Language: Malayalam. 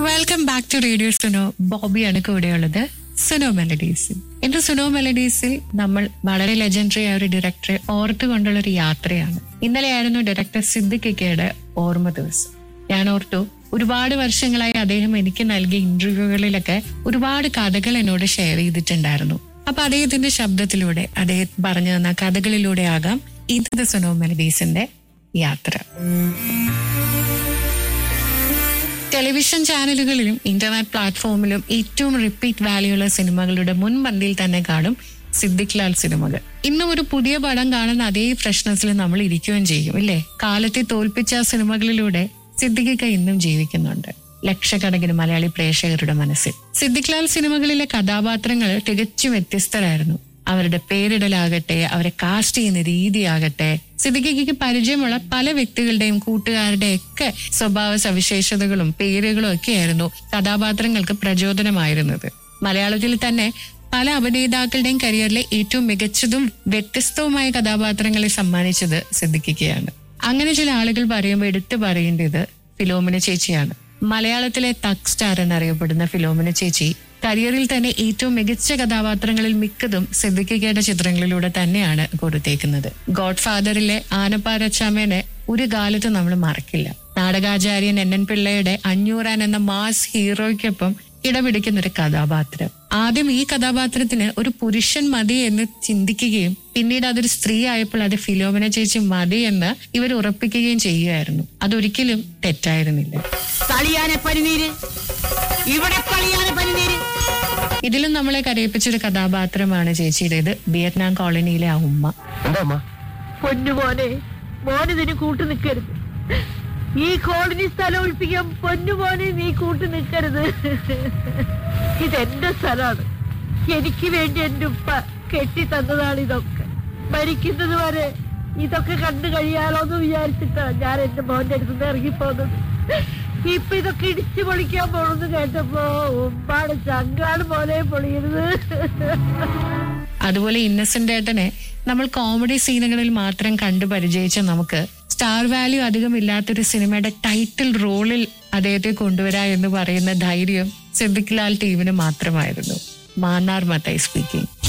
welcome back to radio Suno ബോബിയാണ് കൂടെയുള്ളത് സുനോ മെലഡീസിൽ ഇന്ന് സുനോ മെലഡീസിൽ നമ്മൾ വളരെ ലെജൻഡറി ആയ ഒരു ഡയറക്ടറെ ഓർത്തുകൊണ്ടുള്ള ഒരു യാത്രയാണ് ഇന്നലെയായിരുന്നു ഡയറക്ടർ സിദ്ദിഖിക്കയുടെ ഓർമ്മ ദിവസം ഞാൻ ഓർത്തു ഒരുപാട് വർഷങ്ങളായി അദ്ദേഹം എനിക്ക് നൽകിയ ഇന്റർവ്യൂകളിലൊക്കെ ഒരുപാട് കഥകൾ എന്നോട് ഷെയർ ചെയ്തിട്ടുണ്ടായിരുന്നു അപ്പൊ അദ്ദേഹത്തിന്റെ ശബ്ദത്തിലൂടെ അദ്ദേഹം പറഞ്ഞു തന്ന കഥകളിലൂടെ ആകാം ഇന്നത്തെ സുനോ മെലഡീസിന്റെ യാത്ര ടെലിവിഷൻ ചാനലുകളിലും ഇന്റർനെറ്റ് പ്ലാറ്റ്ഫോമിലും ഏറ്റവും റിപ്പീറ്റ് വാല്യുള്ള സിനിമകളുടെ മുൻപന്തിയിൽ തന്നെ കാണും സിദ്ദിഖ് ലാൽ സിനിമകൾ ഇന്നും ഒരു പുതിയ പടം കാണുന്ന അതേ ഫ്രഷ്നസിൽ നമ്മൾ ഇരിക്കുകയും ചെയ്യും ഇല്ലേ കാലത്തെ തോൽപ്പിച്ച ആ സിനിമകളിലൂടെ സിദ്ദിഖിക്ക ഇന്നും ജീവിക്കുന്നുണ്ട് ലക്ഷക്കണക്കിന് മലയാളി പ്രേക്ഷകരുടെ മനസ്സിൽ സിദ്ദിഖ് ലാൽ സിനിമകളിലെ കഥാപാത്രങ്ങൾ തികച്ചും വ്യത്യസ്തരായിരുന്നു അവരുടെ പേരിടലാകട്ടെ അവരെ കാസ്റ്റ് ചെയ്യുന്ന രീതിയാകട്ടെ സിദ്ദിഖിക്ക് പരിചയമുള്ള പല വ്യക്തികളുടെയും കൂട്ടുകാരുടെയും ഒക്കെ സ്വഭാവ സവിശേഷതകളും പേരുകളും ഒക്കെയായിരുന്നു കഥാപാത്രങ്ങൾക്ക് പ്രചോദനമായിരുന്നത് മലയാളത്തിൽ തന്നെ പല അഭിനേതാക്കളുടെയും കരിയറിലെ ഏറ്റവും മികച്ചതും വ്യത്യസ്തവുമായ കഥാപാത്രങ്ങളെ സമ്മാനിച്ചത് സിദ്ദിഖിക്കയാണ് അങ്ങനെ ചില ആളുകൾ പറയുമ്പോൾ എടുത്തു പറയേണ്ടത് ഫിലോമിന ചേച്ചിയാണ് മലയാളത്തിലെ തക് സ്റ്റാർ എന്നറിയപ്പെടുന്ന ഫിലോമിന ചേച്ചി കരിയറിൽ തന്നെ ഏറ്റവും മികച്ച കഥാപാത്രങ്ങളിൽ മിക്കതും സിദ്ദിഖിക്കയുടെ ചിത്രങ്ങളിലൂടെ തന്നെയാണ് കൊടുത്തേക്കുന്നത് ഗോഡ് ഫാദറിലെ ആനപ്പാരച്ചാമേനെ ഒരു കാലത്ത് നമ്മൾ മറക്കില്ല നാടകാചാര്യൻ എൻ എൻ പിള്ളയുടെ അഞ്ഞൂറാൻ എന്ന മാസ് ഹീറോയ്ക്കൊപ്പം ഇടപിടിക്കുന്ന ഒരു കഥാപാത്രം ആദ്യം ഈ കഥാപാത്രത്തിന് ഒരു പുരുഷൻ മതി എന്ന് ചിന്തിക്കുകയും പിന്നീട് അതൊരു സ്ത്രീ ആയപ്പോൾ അത് ഫിലോമിന ചേച്ചി മതി എന്ന് ഇവർ ഉറപ്പിക്കുകയും ചെയ്യുകയായിരുന്നു അതൊരിക്കലും തെറ്റായിരുന്നില്ല കളിയാനെ പനിനീര് ഇവിടെ കളിയാനെ പനിനീര് ഇതിലും നമ്മളെ കരയിപ്പിച്ചൊരു കഥാപാത്രമാണ് ചേച്ചിയുടേത് വിയറ്റ്നാം കോളനിയിലെ ആ ഉമ്മ എന്താ അമ്മ പൊന്നു മോനെ മോനിതിന് കൂട്ടു നിൽക്കരുത് ഈ കോളനി സ്ഥലം ഒഴിപ്പിക്കാൻ പൊന്നു മോനെ നീ കൂട്ടു നിൽക്കരുത് ഇതെന്റെ സ്ഥലമാണ് എനിക്ക് വേണ്ടി എന്റെ ഉപ്പ കെട്ടി തന്നതാണ് ഇതൊക്കെ മരിക്കുന്നത് വരെ ഇതൊക്കെ കണ്ടു കഴിയാലോന്ന് വിചാരിച്ചിട്ടാണ് ഞാൻ എന്റെ മോന്റെ അടുത്ത് ഇറങ്ങിപ്പോകുന്നത് ഇപ്പൊ ഇതൊക്കെ ഇടിച്ചു പൊളിക്കാൻ പോണെന്ന് കേട്ടപ്പോ ഉമ്പാട് ചങ്കാട് പോലെ പൊളിയരുത് അതുപോലെ ഇന്നസെന്റ് ഏട്ടനെ നമ്മൾ കോമഡി സീനുകളിൽ മാത്രം കണ്ടു പരിചയിച്ച നമുക്ക് സ്റ്റാർ വാല്യൂ അധികം ഇല്ലാത്തൊരു സിനിമയുടെ ടൈറ്റിൽ റോളിൽ അദ്ദേഹത്തെ കൊണ്ടുവരാ എന്ന് പറയുന്ന ധൈര്യം സിദ്ദിഖ് ലാൽ ടീമിന് മാത്രമായിരുന്നു മാന്നാർ മത്തായി സ്പീക്കിംഗ്